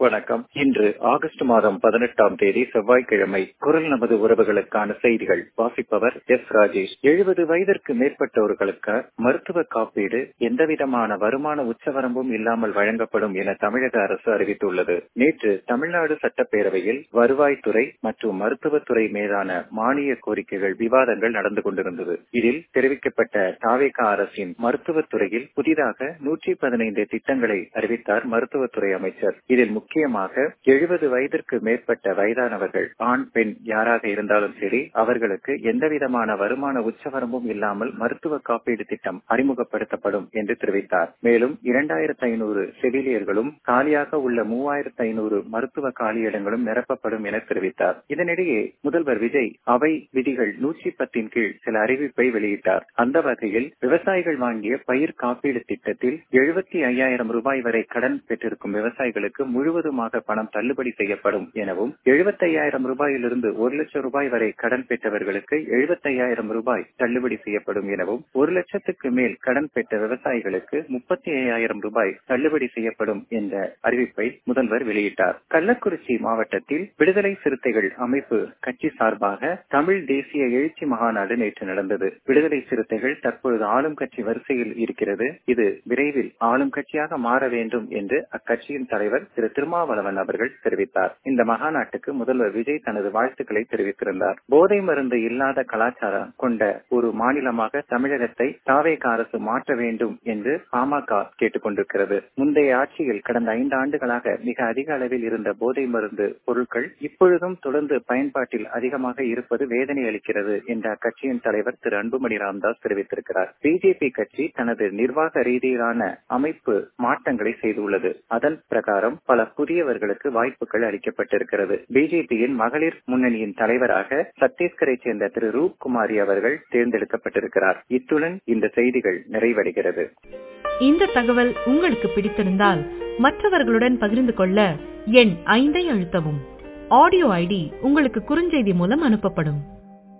வணக்கம் இன்று ஆகஸ்ட் மாதம் பதினெட்டாம் தேதி செவ்வாய்க்கிழமை குரல் நமது உறவுகளுக்கான செய்திகள் வாசிப்பவர் எஸ் ராஜேஷ் எழுபது வயதிற்கு மேற்பட்டவர்களுக்கு மருத்துவ காப்பீடு எந்தவிதமான வருமான உச்சவரம்பும் இல்லாமல் வழங்கப்படும் என தமிழக அரசு அறிவித்துள்ளது நேற்று தமிழ்நாடு சட்டப்பேரவையில் வருவாய்த்துறை மற்றும் மருத்துவத்துறை மீதான மானிய கோரிக்கைகள் விவாதங்கள் நடந்து கொண்டிருந்தது இதில் தெரிவிக்கப்பட்ட தாவேகா அரசின் மருத்துவத்துறையில் புதிதாக நூற்றி பதினைந்து திட்டங்களை அறிவித்தார் மருத்துவத்துறை அமைச்சர் இதில் முக்கியமாக எழுபது வயதிற்கு மேற்பட்ட வயதானவர்கள் ஆண் பெண் யாராக இருந்தாலும் சரி அவர்களுக்கு எந்தவிதமான வருமான உச்சவரம்பும் இல்லாமல் மருத்துவ காப்பீடு திட்டம் அறிமுகப்படுத்தப்படும் என்று தெரிவித்தார் மேலும் இரண்டாயிரத்தி ஐநூறு செவிலியர்களும் காலியாக உள்ள மூவாயிரத்து ஐநூறு மருத்துவ காலியிடங்களும் நிரப்பப்படும் என தெரிவித்தார் இதனிடையே முதல்வர் விஜய் அவை விதிகள் நூற்றி பத்தின் கீழ் சில அறிவிப்பை வெளியிட்டார் அந்த வகையில் விவசாயிகள் வாங்கிய பயிர் காப்பீடு திட்டத்தில் எழுபத்தி ஐயாயிரம் ரூபாய் வரை கடன் பெற்றிருக்கும் விவசாயிகளுக்கு முழுவதுமாக பணம் தள்ளுபடி செய்யப்படும் எனவும் எழுபத்தையாயிரம் ரூபாயிலிருந்து ஒரு லட்சம் ரூபாய் வரை கடன் பெற்றவர்களுக்கு எழுபத்தையாயிரம் ரூபாய் தள்ளுபடி செய்யப்படும் எனவும் ஒரு லட்சத்துக்கு மேல் கடன் பெற்ற விவசாயிகளுக்கு முப்பத்தி ஐயாயிரம் ரூபாய் தள்ளுபடி செய்யப்படும் என்ற அறிவிப்பை முதல்வர் வெளியிட்டார் கள்ளக்குறிச்சி மாவட்டத்தில் விடுதலை சிறுத்தைகள் அமைப்பு கட்சி சார்பாக தமிழ் தேசிய எழுச்சி மகாநாடு நேற்று நடந்தது விடுதலை சிறுத்தைகள் தற்பொழுது ஆளும் கட்சி வரிசையில் இருக்கிறது இது விரைவில் ஆளும் கட்சியாக மாற வேண்டும் என்று அக்கட்சியின் தலைவர் திரு திருமாவளவன் அவர்கள் தெரிவித்தார் இந்த மகாநாட்டுக்கு முதல்வர் விஜய் தனது வாழ்த்துக்களை தெரிவித்திருந்தார் போதை மருந்து இல்லாத கலாச்சாரம் கொண்ட ஒரு மாநிலமாக தமிழகத்தை தாவேக அரசு மாற்ற வேண்டும் என்று பாமக கேட்டுக் கொண்டிருக்கிறது முந்தைய ஆட்சியில் கடந்த ஐந்து ஆண்டுகளாக மிக அதிக அளவில் இருந்த போதை மருந்து பொருட்கள் இப்பொழுதும் தொடர்ந்து பயன்பாட்டில் அதிகமாக இருப்பது வேதனை அளிக்கிறது என்ற அக்கட்சியின் தலைவர் திரு அன்புமணி ராமதாஸ் தெரிவித்திருக்கிறார் பிஜேபி கட்சி தனது நிர்வாக ரீதியிலான அமைப்பு மாற்றங்களை செய்துள்ளது அதன் பிரகாரம் பல புதியவர்களுக்கு வாய்ப்புகள் அளிக்கப்பட்டிருக்கிறது பிஜேபியின் மகளிர் முன்னணியின் தலைவராக சத்தீஸ்கரை சேர்ந்த திரு ரூப் குமாரி அவர்கள் தேர்ந்தெடுக்கப்பட்டிருக்கிறார் இத்துடன் இந்த செய்திகள் நிறைவடைகிறது இந்த தகவல் உங்களுக்கு பிடித்திருந்தால் மற்றவர்களுடன் பகிர்ந்து கொள்ள எண் ஐந்தை அழுத்தவும் ஆடியோ ஐடி உங்களுக்கு குறுஞ்செய்தி மூலம் அனுப்பப்படும்